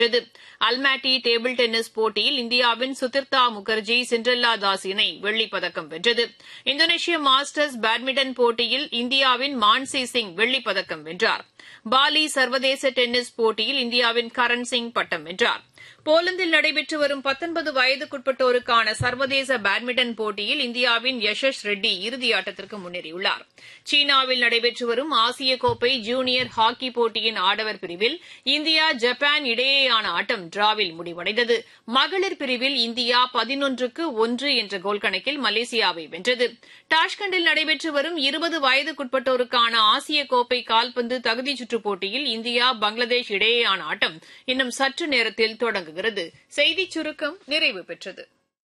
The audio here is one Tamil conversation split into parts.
வென்றது அல்மாட்டி டேபிள் டென்னிஸ் போட்டியில் இந்தியாவின் சுதிர்தா முகர்ஜி சிண்ட்ரெல்லா தாஸ் இணை வெள்ளிப்பதக்கம் வென்றது இந்தோனேஷிய மாஸ்டர்ஸ் பேட்மிண்டன் போட்டியில் இந்தியாவின் மான்சி சிங் வெள்ளிப்பதக்கம் வென்றார் பாலி சர்வதேச டென்னிஸ் போட்டியில் இந்தியாவின் கரண் சிங் பட்டம் வென்றார் போலந்தில் நடைபெற்று வரும் பத்தொன்பது வயதுக்குட்பட்டோருக்கான சர்வதேச பேட்மிண்டன் போட்டியில் இந்தியாவின் யஷஸ் ரெட்டி இறுதியாட்டத்திற்கு முன்னேறியுள்ளார் சீனாவில் நடைபெற்று வரும் ஆசிய கோப்பை ஜூனியர் ஹாக்கி போட்டியின் ஆடவர் பிரிவில் இந்தியா ஜப்பான் இடையேயான ஆட்டம் டிராவில் முடிவடைந்தது மகளிர் பிரிவில் இந்தியா பதினொன்றுக்கு ஒன்று என்ற கோல் கணக்கில் மலேசியாவை வென்றது டாஷ்கண்டில் நடைபெற்று வரும் இருபது வயதுக்குட்பட்டோருக்கான ஆசிய கோப்பை கால்பந்து தகுதிச் சுற்றுப் போட்டியில் இந்தியா பங்களாதேஷ் இடையேயான ஆட்டம் இன்னும் சற்று நேரத்தில் தொடங்குகிறது செய்திச் சுருக்கம் நிறைவு பெற்றது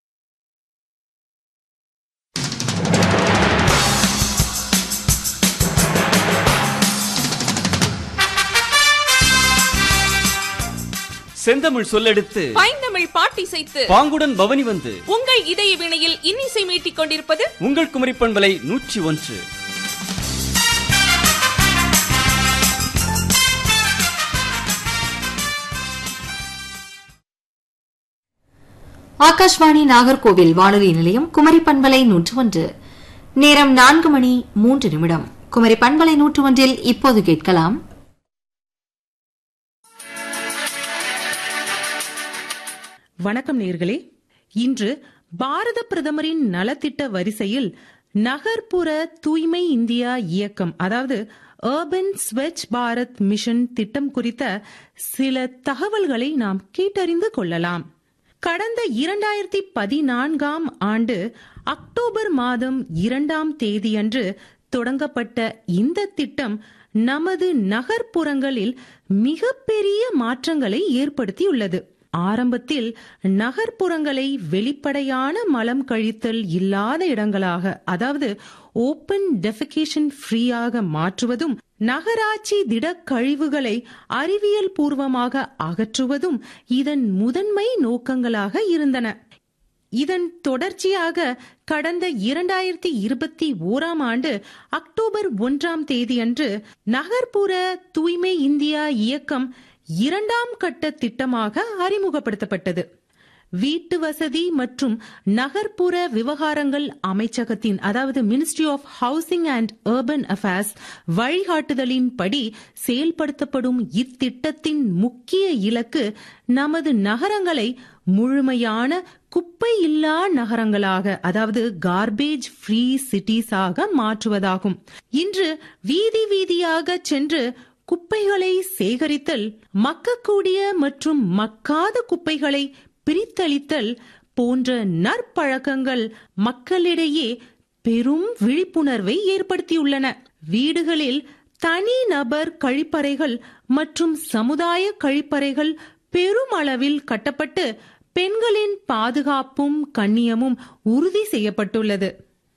செந்தமிழ் சொல்லெடுத்து பைந்தமிழ் பாட்டிசைத்து பாங்குடன் பவனி வந்து உங்கள் இதய வினையில் இன்னிசை மீட்டிக் கொண்டிருப்பது உங்கள் குமரி பண்பலை நூற்றி ஒன்று ஆகாஷ்வாணி நாகர்கோவில் வானொலி நிலையம் குமரி பண்பலை நூற்று ஒன்று நேரம் நான்கு மணி மூன்று நிமிடம் குமரி பண்பலை நூற்று ஒன்றில் இப்போது கேட்கலாம் வணக்கம் நேர்களே இன்று பாரத பிரதமரின் நலத்திட்ட வரிசையில் நகர்ப்புற தூய்மை இந்தியா இயக்கம் அதாவது அர்பன் ஸ்வச் பாரத் மிஷன் திட்டம் குறித்த சில தகவல்களை நாம் கேட்டறிந்து கொள்ளலாம் கடந்த இரண்டாயிரத்தி பதினான்காம் ஆண்டு அக்டோபர் மாதம் இரண்டாம் தேதியன்று தொடங்கப்பட்ட இந்த திட்டம் நமது நகர்ப்புறங்களில் மிகப்பெரிய மாற்றங்களை ஏற்படுத்தியுள்ளது ஆரம்பத்தில் நகர்ப்புறங்களை வெளிப்படையான மலம் கழித்தல் இல்லாத இடங்களாக அதாவது ஓபன் டெஃபிகேஷன் ஃப்ரீயாக மாற்றுவதும் நகராட்சி திடக்கழிவுகளை அறிவியல் பூர்வமாக அகற்றுவதும் இதன் முதன்மை நோக்கங்களாக இருந்தன இதன் தொடர்ச்சியாக கடந்த இரண்டாயிரத்தி இருபத்தி ஓராம் ஆண்டு அக்டோபர் ஒன்றாம் தேதியன்று நகர்ப்புற தூய்மை இந்தியா இயக்கம் இரண்டாம் கட்ட திட்டமாக அறிமுகப்படுத்தப்பட்டது வீட்டு வசதி மற்றும் நகர்ப்புற விவகாரங்கள் அமைச்சகத்தின் அதாவது ministry of housing and urban affairs வழிகாட்டுதலின்படி செயல்படுத்தப்படும் இத்திட்டத்தின் முக்கிய இலக்கு நமது நகரங்களை முழுமையான குப்பை இல்லா நகரங்களாக அதாவது கார்பேஜ் ஃப்ரீ சிட்டிஸாக மாற்றுவதாகும் இன்று வீதி வீதியாக சென்று குப்பைகளை சேகரித்தல் மக்கக்கூடிய மற்றும் மக்காத குப்பைகளை பிரித்தளித்தல் போன்ற நற்பழக்கங்கள் மக்களிடையே பெரும் விழிப்புணர்வை ஏற்படுத்தியுள்ளன வீடுகளில் தனி நபர் கழிப்பறைகள் மற்றும் சமுதாய கழிப்பறைகள் பெருமளவில் கட்டப்பட்டு பெண்களின் பாதுகாப்பும் கண்ணியமும் உறுதி செய்யப்பட்டுள்ளது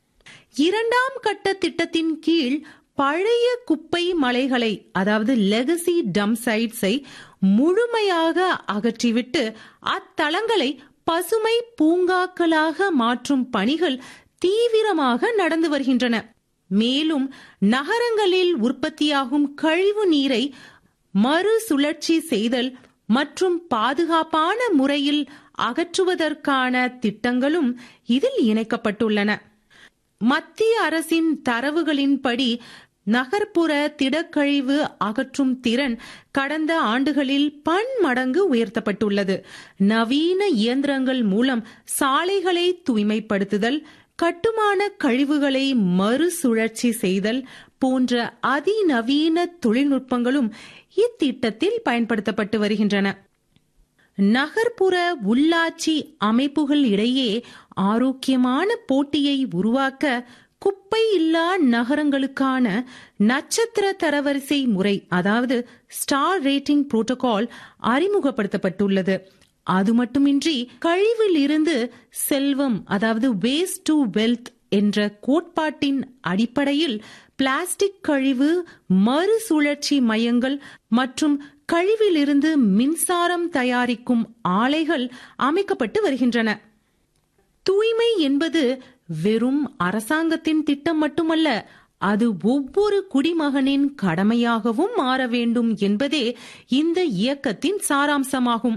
இரண்டாம் கட்ட திட்டத்தின் கீழ் பழைய குப்பை மலைகளை அதாவது லெகசி டம் சைட்ஸை முழுமையாக அகற்றிவிட்டு அத்தளங்களை பசுமை பூங்காக்களாக மாற்றும் பணிகள் தீவிரமாக நடந்து வருகின்றன மேலும் நகரங்களில் உற்பத்தியாகும் கழிவு நீரை மறுசுழற்சி செய்தல் மற்றும் பாதுகாப்பான முறையில் அகற்றுவதற்கான திட்டங்களும் இதில் இணைக்கப்பட்டுள்ளன மத்திய அரசின் தரவுகளின்படி நகர்ப்புற திடக்கழிவு அகற்றும் திறன் கடந்த ஆண்டுகளில் பன்மடங்கு உயர்த்தப்பட்டுள்ளது நவீன இயந்திரங்கள் மூலம் சாலைகளை தூய்மைப்படுத்துதல் கட்டுமான கழிவுகளை மறுசுழற்சி செய்தல் போன்ற அதிநவீன தொழில்நுட்பங்களும் இத்திட்டத்தில் பயன்படுத்தப்பட்டு வருகின்றன நகர்ப்புற உள்ளாட்சி அமைப்புகள் இடையே ஆரோக்கியமான போட்டியை உருவாக்க குப்பை இல்லா நகரங்களுக்கான நட்சத்திர தரவரிசை முறை அதாவது ஸ்டார் ரேட்டிங் புரோட்டோகால் அறிமுகப்படுத்தப்பட்டுள்ளது அது மட்டுமின்றி கழிவில் இருந்து செல்வம் அதாவது வேஸ்ட் டு வெல்த் என்ற கோட்பாட்டின் அடிப்படையில் பிளாஸ்டிக் கழிவு மறுசுழற்சி மையங்கள் மற்றும் கழிவிலிருந்து மின்சாரம் தயாரிக்கும் ஆலைகள் அமைக்கப்பட்டு வருகின்றன தூய்மை என்பது வெறும் அரசாங்கத்தின் திட்டம் மட்டுமல்ல அது ஒவ்வொரு குடிமகனின் கடமையாகவும் மாற வேண்டும் என்பதே இந்த இயக்கத்தின் சாராம்சமாகும்